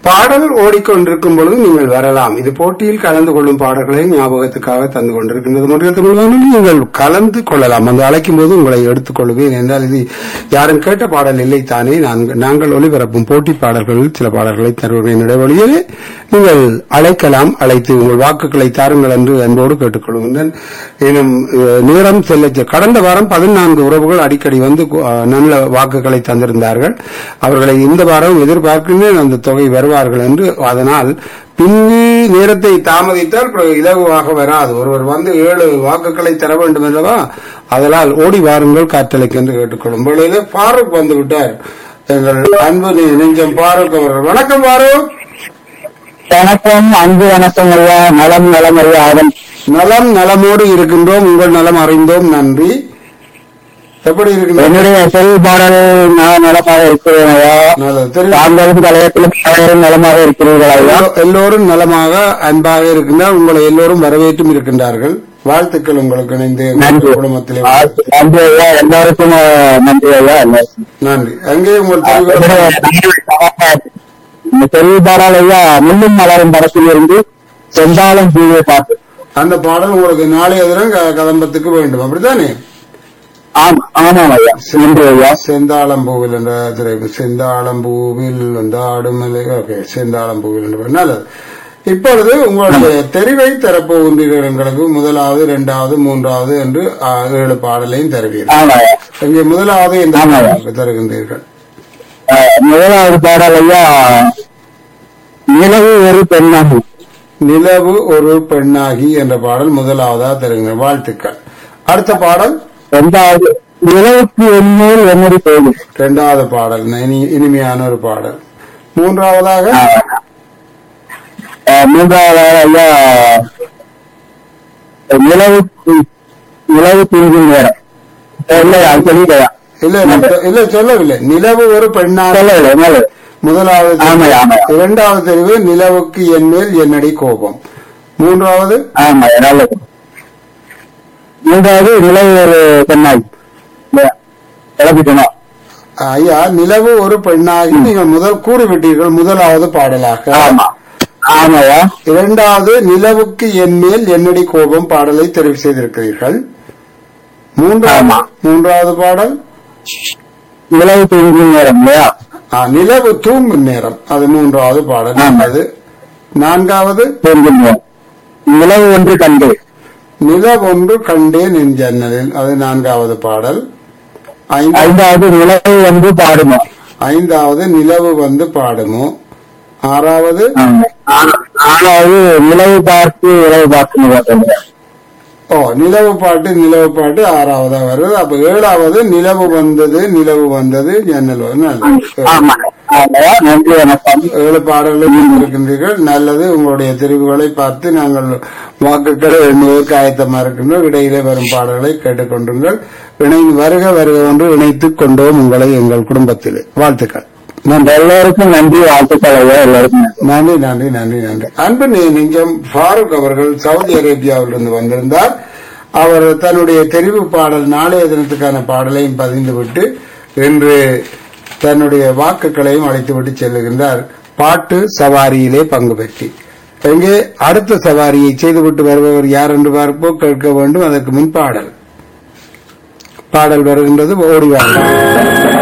பாடல் ஓடிக்கொண்டிருக்கும் பொழுது நீங்கள் வரலாம் இது போட்டியில் கலந்து கொள்ளும் பாடல்களை ஞாபகத்துக்காக தந்து கொண்டிருக்கின்றது முறையில் தமிழ் வானொலி நீங்கள் கலந்து கொள்ளலாம் அந்த அழைக்கும் போது உங்களை எடுத்துக் கொள்வேன் என்றால் இது யாரும் கேட்ட பாடல் இல்லை தானே நான்கு- நாங்கள் ஒளிபரப்பும் போட்டி பாடல்களில் சில பாடல்களை தருவேன் இடைவெளியிலே நீங்கள் அழைக்கலாம் அழைத்து உங்கள் வாக்குகளை தாருங்கள் என்று அன்போடு கேட்டுக்கொள்கின்றேன் எனும் அஹ், நேரம் செல்ல கடந்த வாரம் பதினான்கு உறவுகள் அடிக்கடி வந்து அஹ், நல்ல வாக்குகளை தந்திருந்தார்கள் அவர்களை இந்த வாரம் எதிர்பார்க்கின்றேன் அந்த தொகை வருவார்கள் என்று அதனால் பின்னி நேரத்தை தாமதித்தால் பிறகு இலகுவாக வராது ஒருவர் வந்து ஏழு வாக்குகளை தர வேண்டும் அல்லவா அதனால் ஓடி வாருங்கள் காற்றலைக்கு என்று கேட்டுக்கொள்ளும் பொழுது ஃபாரூக் வந்து விட்டார் எங்கள் அன்பு நெ- நெஞ்சம் ஃபாரூக் அவர்கள் வணக்கம் ஃபாரூக் வணக்கம் அன்பு வணக்கம் ஐயா நலம் நலம் ஐயா ஆதம் நலம் நலமோடு இருக்கின்றோம் உங்கள் நலம் அறிந்தோம் நன்றி எப்படி இருக்கின்றோம் என்னுடைய செயல்பாடல் நான் நலமாக இருக்கிறேன் ஐயா நல்லது தெரியும் தாங்களும் தலையத்திலும் அனைவரும் நலமாக இருக்கிறீர்கள் ஐயா எல்லோ- எல்லோரும் நலமாக அன்பாக இருக்கின்றார் உங்களை எல்லோரும் வரவேற்றும் இருக்கின்றார்கள் வாழ்த்துக்கள் உங்களுக்கு இணைந்து நன்றி குடும்பத்திலே நன்றி ஐயா எல்லாருக்கும் அஹ், நன்றி ஐயா எல்லாருக்கும் நன்றி அங்கே உங்கள் தலைவர் இந்த செயல்பாடால் ஐயா முன்னும் மலரும் படத்தில் இருந்து செந்தாளம் பூவை பார்த்து அந்த பாடல் உங்களுக்கு நாளைய தினம் க- கதம்பத்துக்கு வேண்டும் அப்படித்தானே ஆம் ஆமாம் ஐயா நன்றி ஐயா செந்தாளம்பூவில் என்ற திரைப்பு செந்தாளம்பூவில் வந்து ஆடுமலை ஓகே செந்தாளம்பூவில் என்ற பாடல். நல்லது இப்பொழுது உங்களுடைய தெரிவை தரப்போகின்றீர்கள் எங்களுக்கு முதலாவது இரண்டாவது மூன்றாவது என்று ஆ, ஏழு பாடலையும் தருவீர்கள் ஆமா ஐயா இங்கே முதலாவது இந்த ஆமாம். பாடலுக்கு தருகின்றீர்கள் அஹ், முதலாவது பாடல் ஐயா நிலவு ஒரு பெண்ணாகும் நிலவு ஒரு பெண்ணாகி என்ற பாடல் முதலாவதா தருகின்ற வாழ்த்துக்கள் அடுத்த பாடல் ரெண்டாவது நிலவுக்கு எண்ணூர் என்னடி போகும் இரண்டாவது பாடல் இனி- இனிமையான ஒரு பாடல் மூன்றாவதாக அஹ், மூன்றாவது ஐயா நிலவு நிலவு தூங்கும் நேரம் இல்லையா சொல்லிட்டயா இல்ல நான் சொ- இல்ல சொல்லவில்லை நிலவு ஒரு பெண்ணாக சொல்லவில்லை மேலே முதலாவது தெரிவு. ஆமாய்யா, ஆமாய்யா. இரண்டாவது தெரிவு நிலவுக்கு என் மேல் என்னடி கோபம் மூன்றாவது ஆமா நல்லது மூன்றாவது நிலவு ஒரு பெண்ணாய் கிளப்பிட்டோம் ஐயா நிலவு ஒரு பெண்ணாகி நீங்கள் முதல் கூறிவிட்டீர்கள் முதலாவது பாடலாக ஆமா ஆமாயா இரண்டாவது நிலவுக்கு என் மேல் என்னடி கோபம் பாடலை தெரிவு செய்திருக்கிறீர்கள் மூன்றாவது ஆமா. மூன்றாவது பாடல் நிலவு தூங்கும் நேரம் இல்லையா ஆ, நிலவு தூங்கும் நேரம் அது மூன்றாவது பாடல் ஆமா. அது நான்காவது தூங்கும் நேரம் நிலவு ஒன்று கண்டு நிலவொன்று கண்டேன் என் ஜன்னலில் அது நான்காவது பாடல் ஐந்து- ஐந்தாவது நிலவு வந்து பாடுமா ஐந்தாவது நிலவு வந்து பாடுமோ ஆறாவது ஆமா. ஆறாவது நிலவு பார்த்து இரவு பார்த்து பார்த்தேன் ஓ நிலவு பாட்டு நிலவு பாட்டு ஆறாவதா வருது அப்ப ஏழாவது நிலவு வந்தது நிலவு வந்தது ஜன்னல் வந்து நல்லது. ஆமா ஆமாயா நன்றி வணக்கம் ஏழு பாடல்கள் இருக்கின்றீர்கள் நல்லது உங்களுடைய தெரிவுகளை பார்த்து நாங்கள் வாக்குகளை எண்ணுவதற்கு ஆயத்தமா இருக்கின்றோம் இடையிலே வரும் பாடல்களை கேட்டுக்கொண்டுங்கள் இணைந்து வருக வருக என்று இணைத்துக் கொண்டோம் உங்களை எங்கள் குடும்பத்தில் வாழ்த்துக்கள் நன்றி எல்லோருக்கும் நன்றி வாழ்த்துக்கள் ஐயா எல்லாருக்கும் நன்றி. நன்றி நன்றி நன்றி நன்றி அன்பு நெ- நெஞ்சம் ஃபாரூக் அவர்கள் சவுதி அரேபியாவிலிருந்து வந்திருந்தார் அவர் தன்னுடைய தெரிவு பாடல் நாளைய தினத்துக்கான பாடலையும் பதிந்துவிட்டு இன்று தன்னுடைய வாக்குகளையும் அழைத்துவிட்டு செல்லுகின்றார் பாட்டு சவாரியிலே பங்கு பெற்றி எங்கே அடுத்த சவாரியை செய்துவிட்டு வருபவர் யார் என்று பார்ப்போ கேட்க வேண்டும் அதற்கு முன் பாடல் பாடல் வருகின்றது ஓடி வாருங்கள்